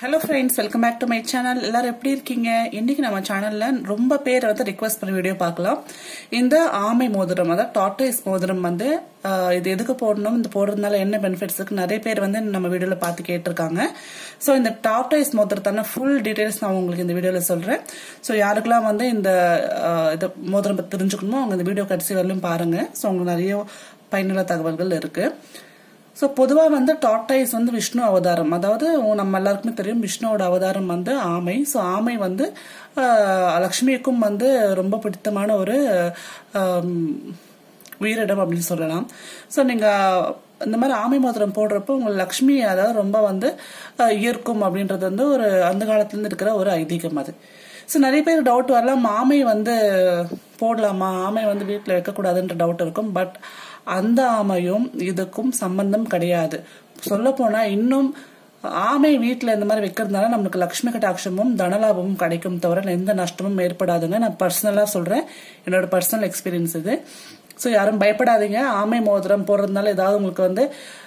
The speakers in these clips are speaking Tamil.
hello friends welcome back to my channel எல்லாரும் எப்படி இருக்கீங்க இன்னைக்கு நம்ம சேனல்ல ரொம்ப பேர் வந்து ரிக்வஸ்ட் பண்ண வீடியோ பார்க்கலாம் இந்த ஆமை மோதிரம் அதாவது டாட்டைஸ் மோதிரம் வந்து ஆஹ், இது எதுக்கு போடணும் இந்த போடுறதுனால என்ன பெனிஃபிட்ஸ் இருக்கு நிறைய பேர் வந்து நம்ம வீடியோல பார்த்து கேட்டிருக்காங்க ஸோ இந்த டாட்டைஸ் மோதிரத்தான ஃபுல் டீடைல்ஸ் நான் உங்களுக்கு இந்த வீடியோல சொல்றேன் ஸோ யாருக்கெல்லாம் வந்து இந்த ஆஹ், இது மோதிரம் பத்தி தெரிஞ்சுக்கணுமோ அவங்க இந்த வீடியோ கடைசி வரலும் பாருங்க ஸோ உங்களுக்கு நிறைய பயனுள்ள தகவல்கள் இருக்கு ஸோ பொதுவாக வந்து டாட்டைஸ் வந்து விஷ்ணு அவதாரம் அதாவது நம்ம எல்லாருக்குமே தெரியும் விஷ்ணுவோட அவதாரம் வந்து ஆமை ஸோ ஆமை வந்து ஆஹ், லக்ஷ்மிக்கும் வந்து ரொம்ப பிடித்தமான ஒரு ஆம், உயிரிடம் அப்படின்னு சொல்லலாம் ஸோ நீங்கள் இந்த மாதிரி ஆமை மோதிரம் போடுறப்போ உங்கள் லக்ஷ்மி அதாவது ரொம்ப வந்து ஆஹ், ஈர்க்கும் அப்படின்றது வந்து ஒரு அந்த காலத்துலேருந்து இருக்கிற ஒரு ஐதீகம் அது ஸோ நிறைய பேர் டவுட் வரலாம் ஆமை வந்து போடலாமா ஆமை வந்து வீட்டில் வைக்கக்கூடாதுன்ற டவுட் இருக்கும் பட் அந்த ஆமையும் இதுக்கும் சம்பந்தம் கிடையாது சொல்ல போனா இன்னும் ஆமை வீட்டில் இந்த மாதிரி வைக்கிறதுனால நம்மளுக்கு லக்ஷ்மி கட்டாட்சமும் தனலாபமும் கிடைக்கும் தவிர எந்த நஷ்டமும் ஏற்படாதுங்க நான் பர்சனலாக சொல்றேன் என்னோட பர்சனல் எக்ஸ்பீரியன்ஸ் இது ஸோ யாரும் பயப்படாதீங்க ஆமை மோதிரம் போடுறதுனால ஏதாவது உங்களுக்கு வந்து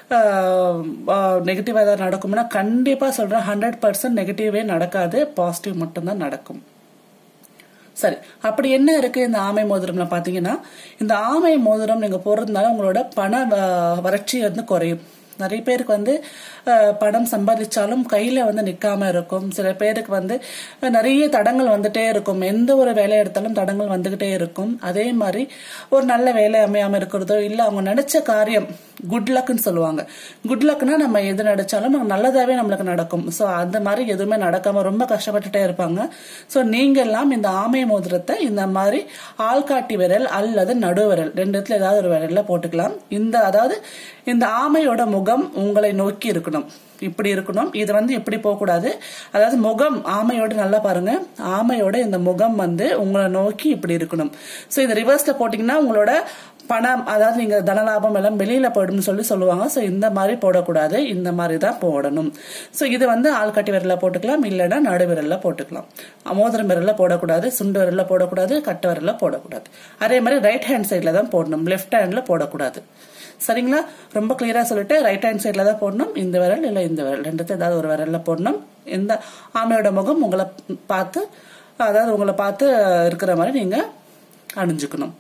நெகட்டிவ் ஏதாவது நடக்கும்னா கண்டிப்பாக சொல்கிறேன் ஹண்ட்ரட் பர்சன்ட் நெகட்டிவே நடக்காது பாசிட்டிவ் மட்டும்தான் நடக்கும் சரி அப்படி என்ன இருக்கு இந்த ஆமை மோதிரம்ல பாத்தீங்கன்னா இந்த ஆமை மோதிரம் நீங்க போடுறதுனால உங்களோட பண வ- வறட்சி வந்து குறையும் நிறைய பேருக்கு வந்து அஹ், பணம் சம்பாதிச்சாலும் கையில வந்து நிக்காம இருக்கும் சில பேருக்கு வந்து அஹ், நிறைய தடங்கள் வந்துட்டே இருக்கும் எந்த ஒரு வேலையை எடுத்தாலும் தடங்கள் வந்துகிட்டே இருக்கும் அதே மாதிரி ஒரு நல்ல வேலை அமையாம இருக்கிறதோ இல்ல அவங்க நினைச்ச காரியம் குட் லக்னு சொல்லுவாங்க குட் லக்னா நம்ம எது நினைச்சாலும் நமக்கு நல்லதாவே நம்மளுக்கு நடக்கும் ஸோ அந்த மாதிரி எதுவுமே நடக்காம ரொம்ப கஷ்டப்பட்டுட்டே இருப்பாங்க ஸோ நீங்க எல்லாம் இந்த ஆமை மோதிரத்தை இந்த மாதிரி ஆள்காட்டி விரல் அல்லது நடுவிரல் ரெண்டு இடத்துல ஏதாவது ஒரு விரல்ல போட்டுக்கலாம் இந்த அதாவது இந்த ஆமையோட முகம் உங்களை நோக்கி இருக்கணும் இப்படி இருக்கணும் இது வந்து இப்படி போகக்கூடாது அதாவது முகம் ஆமையோட நல்லா பாருங்க ஆமையோட இந்த முகம் வந்து உங்களை நோக்கி இப்படி இருக்கணும் ஸோ இந்த ரிவர்ஸ்ல போட்டீங்கன்னா உங்களோட பணம் அதாவது நீங்க தனலாபம் எல்லாம் வெளியில போயிடும்னு சொல்லி சொல்லுவாங்க ஸோ இந்த மாதிரி போடக்கூடாது இந்த மாதிரி தான் போடணும் ஸோ இது வந்து ஆள்காட்டி விரல்ல போட்டுக்கலாம் இல்லைன்னா நடு விரல்ல போட்டுக்கலாம் மோதிரம் விரல்ல போடக்கூடாது சுண்டு விரல்ல போடக்கூடாது கட்டை விரல்ல போடக்கூடாது அதே மாதிரி ரைட் ஹேண்ட் சைட்ல தான் போடணும் லெஃப்ட் ஹேண்ட்ல போடக்கூடாது சரிங்களா ரொம்ப கிளியரா சொல்லிட்டு ரைட் ஹேண்ட் சைட்ல தான் போடணும் இந்த விரல் இல்ல இந்த விரல் ரெண்டுத்தையும் ஏதாவது ஒரு விரல்ல போடணும் இந்த ஆமையோட முகம் உங்களை பார்த்து அதாவது உங்களை பார்த்து இருக்கிற மாதிரி நீங்க அணிஞ்சுக்கணும்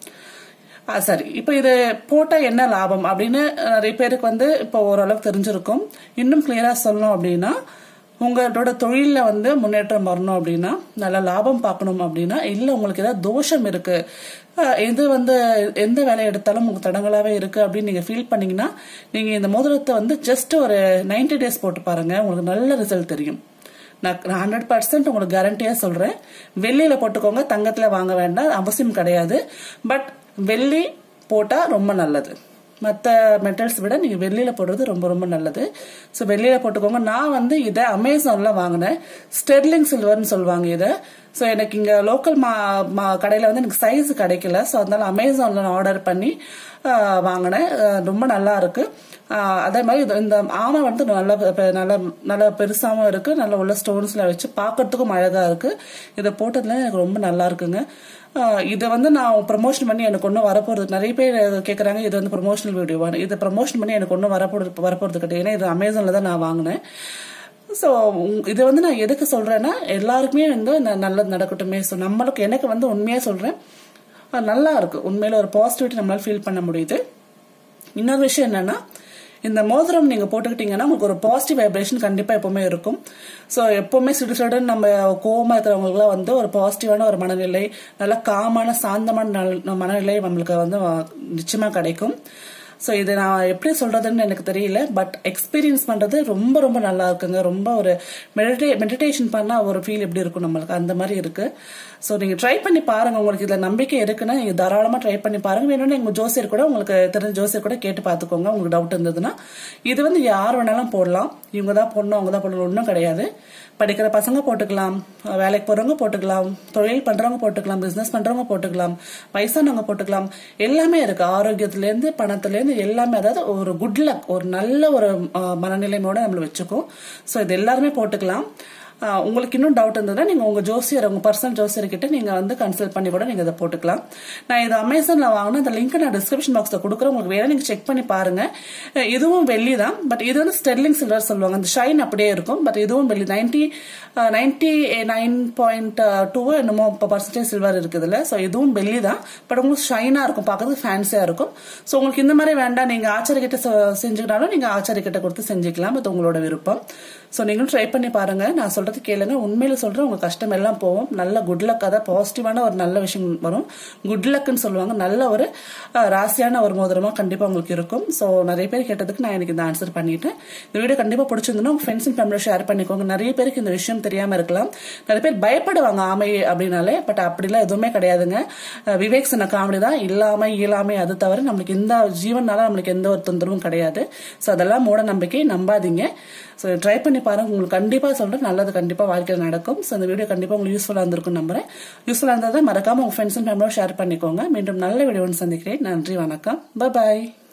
ஆ, சரி இப்போ இது போட்டா என்ன லாபம் அப்படின்னு நிறைய பேருக்கு வந்து இப்போ ஓரளவுக்கு தெரிஞ்சிருக்கும் இன்னும் கிளியரா சொல்லணும் அப்படின்னா உங்களோட தொழில வந்து முன்னேற்றம் வரணும் அப்படின்னா நல்ல லாபம் பார்க்கணும் அப்படின்னா இல்ல உங்களுக்கு ஏதாவது தோஷம் இருக்கு அஹ், இது வந்து எந்த வேலையை எடுத்தாலும் உங்களுக்கு தடங்களாவே இருக்கு அப்படின்னு நீங்க ஃபீல் பண்ணீங்கன்னா நீங்க இந்த மோதிரத்தை வந்து ஜஸ்ட் ஒரு 90 டேஸ் போட்டு பாருங்க உங்களுக்கு நல்ல ரிசல்ட் தெரியும் நான் ஹண்ட்ரட் பர்சன்ட் உங்களுக்கு கேரண்டியா சொல்றேன் வெள்ளியில போட்டுக்கோங்க தங்கத்துல வாங்க வேண்டாம் அவசியம் கிடையாது பட் வெள்ளி போட்டா ரொம்ப நல்லது மற்ற மெட்டல்ஸ் விட நீங்க வெள்ளியில போடுறது ரொம்ப ரொம்ப நல்லது ஸோ வெள்ளியில போட்டுக்கோங்க நான் வந்து இதை அமேசான்ல வாங்கினேன் ஸ்டெர்லிங் சில்வர்னு சொல்லுவாங்க இதை ஸோ எனக்கு இங்க லோக்கல் மா மா கடையில வந்து எனக்கு சைஸ் கிடைக்கல ஸோ அதனால அமேசான்ல நான் ஆர்டர் பண்ணி ஆஹ், வாங்கினேன் ஆஹ், ரொம்ப நல்லா இருக்கு ஆஹ், அதே மாதிரி இது- இந்த ஆமை வந்து நல்ல பெ- நல்ல நல்ல பெருசாவும் இருக்கு நல்ல உள்ள ஸ்டோன்ஸ்ல வச்சு பார்க்கறதுக்கும் அழகா இருக்கு இதை போட்டதுல எனக்கு ரொம்ப நல்லா இருக்குங்க ஆஹ், இதை வந்து நான் ப்ரமோஷன் பண்ணி எனக்கு ஒன்றும் வரப்போறது நிறைய பேர் கேட்குறாங்க இது வந்து ப்ரொமோஷனல் வீடியோ இதை ப்ரமோஷன் பண்ணி எனக்கு ஒன்றும் வரப்போறது வரப்போறது கிடையாது ஏன்னா இது அமேசான்ல தான் நான் வாங்கினேன் ஸோ இது வந்து நான் எதுக்கு சொல்றேன்னா எல்லாருக்குமே வந்து ந- நல்லது நடக்கட்டுமே ஸோ நம்மளுக்கு எனக்கு வந்து உண்மையா சொல்றேன் அஹ் நல்லா இருக்கு உண்மையில ஒரு பாசிட்டிவிட்டி நம்மளால ஃபீல் பண்ண முடியுது இன்னொரு விஷயம் என்னன்னா இந்த மோதிரம் நீங்க போட்டுக்கிட்டீங்கன்னா உங்களுக்கு ஒரு பாசிட்டிவ் வைப்ரேஷன் கண்டிப்பா எப்பவுமே இருக்கும் ஸோ எப்பவுமே சிடு சிடுன்னு நம்ம கோவமா இருக்கிறவங்களுக்குலாம் வந்து ஒரு பாசிட்டிவான ஒரு மனநிலை நல்ல காமான சாந்தமான நல்- மனநிலை நம்மளுக்கு வந்து அஹ், நிச்சயமா கிடைக்கும் ஸோ இது நான் எப்படி சொல்றதுன்னு எனக்கு தெரியல பட் எக்ஸ்பீரியன்ஸ் பண்றது ரொம்ப ரொம்ப நல்லா இருக்குங்க ரொம்ப ஒரு மெடிடே மெடிடேஷன் பண்ணா ஒரு ஃபீல் எப்படி இருக்கும் நம்மளுக்கு அந்த மாதிரி இருக்கு ஸோ நீங்க ட்ரை பண்ணி பாருங்க உங்களுக்கு இதுல நம்பிக்கை இருக்குன்னா நீங்க தாராளமா ட்ரை பண்ணி பாருங்க வேணும்னா எங்க ஜோசியர் கூட உங்களுக்கு தெரிஞ்ச ஜோசியர் கூட கேட்டு பார்த்துக்கோங்க உங்களுக்கு டவுட் இருந்ததுன்னா இது வந்து யார் வேணாலும் போடலாம் இவங்க தான் போடணும் அவங்க தான் போடணும் ஒன்றும் கிடையாது படிக்கிற பசங்க போட்டுக்கலாம் வேலைக்கு போறவங்க போட்டுக்கலாம் தொழில் பண்றவங்க போட்டுக்கலாம் பிசினஸ் பண்றவங்க போட்டுக்கலாம் வயசானவங்க போட்டுக்கலாம் எல்லாமே இருக்கு ஆரோக்கியத்துல இருந்து பணத்துல இருந்து எல்லாமே அதாவது ஒரு குட் லக் ஒரு நல்ல ஒரு அஹ், மனநிலைமையோட நம்மள வச்சுக்கும் ஸோ இது எல்லாருமே போட்டுக்கலாம் ஆஹ் உங்களுக்கு இன்னும் டவுட் இருந்ததுன்னா நீங்க உங்க ஜோசியர் உங்க பர்சனல் ஜோசியர் கிட்ட நீங்க வந்து கன்சல்ட் பண்ணி கூட நீங்க இதை போட்டுக்கலாம் நான் இது அமேசான்ல வாங்கின அந்த லிங்க் நான் டிஸ்கிரிப்ஷன் பாக்ஸ்ல கொடுக்குறேன் உங்களுக்கு வேணா நீங்க செக் பண்ணி பாருங்க அஹ் இதுவும் வெள்ளி தான் பட் இது வந்து ஸ்டெர்லிங் சில்வர் சொல்லுவாங்க அந்த ஷைன் அப்படியே இருக்கும் பட் இதுவும் வெள்ளி ninety ninety nine point two என்னமோ பர்சன்டேஜ் சில்வர் இருக்குதுல்ல ஸோ இதுவும் வெள்ளி தான் பட் உங்களுக்கு ஷைனா இருக்கும் பார்க்கறதுக்கு ஃபேன்சியா இருக்கும் ஸோ உங்களுக்கு இந்த மாதிரி வேண்டாம் நீங்க ஆச்சாரிக்கிட்ட செ- செஞ்சுக்கிட்டாலும் நீங்க ஆச்சாரிக்கிட்ட கொடுத்து செஞ்சுக்கலாம் அது உங்களோட விருப்பம் ஸோ நீங்களும் ட்ரை பண்ணி பாருங்க நான் சொல்றது கேளுங்க உண்மையில சொல்றேன் உங்க கஷ்டம் எல்லாம் போகும் நல்ல குட் லக் அதான் பாசிட்டிவான ஒரு நல்ல விஷயம் வரும் குட் லக்னு சொல்லுவாங்க நல்ல ஒரு அஹ், ராசியான ஒரு மோதிரமா கண்டிப்பா உங்களுக்கு இருக்கும் ஸோ நிறைய பேர் கேட்டதுக்கு நான் எனக்கு இந்த ஆன்சர் பண்ணிட்டேன் இந்த வீடியோ கண்டிப்பா பிடிச்சிருந்தா உங்க ஃப்ரெண்ட்ஸ் அண்ட் ஃபேமிலியோட ஷேர் பண்ணிக்கோங்க நிறைய பேருக்கு இந்த விஷயம் தெரியாம இருக்கலாம் நிறைய பேர் பயப்படுவாங்க ஆமை அப்படின்னாலே பட் அப்படிலாம் எதுவுமே கிடையாதுங்க அஹ், விவேக் சொன்ன காமெடி தான் இல்லாம இயலாமை அது தவிர நம்மளுக்கு இந்த ஜீவனால நம்மளுக்கு எந்த ஒரு தொந்தரவும் கிடையாது ஸோ அதெல்லாம் மூட நம்பிக்கை நம்பாதீங்க ஸோ ட்ரை பண்ணி பாருங்க உங்களுக்கு கண்டிப்பா சொல்றேன் நல்லது கண்டிப்பா வாழ்க்கையில் நடக்கும் ஸோ இந்த வீடியோ கண்டிப்பா உங்களுக்கு யூஸ்ஃபுல்லா இருந்திருக்கும் நம்புறேன் யூஸ்ஃபுல்லா இருந்ததை மறக்காம உங்க ஃப்ரெண்ட்ஸ் அண்ட் ஃபேமிலியோட ஷேர் பண்ணிக்கோங்க மீண்டும் நல்ல வீடியோன்னு சந்திக்கிறேன் நன்றி வணக்கம் பாய்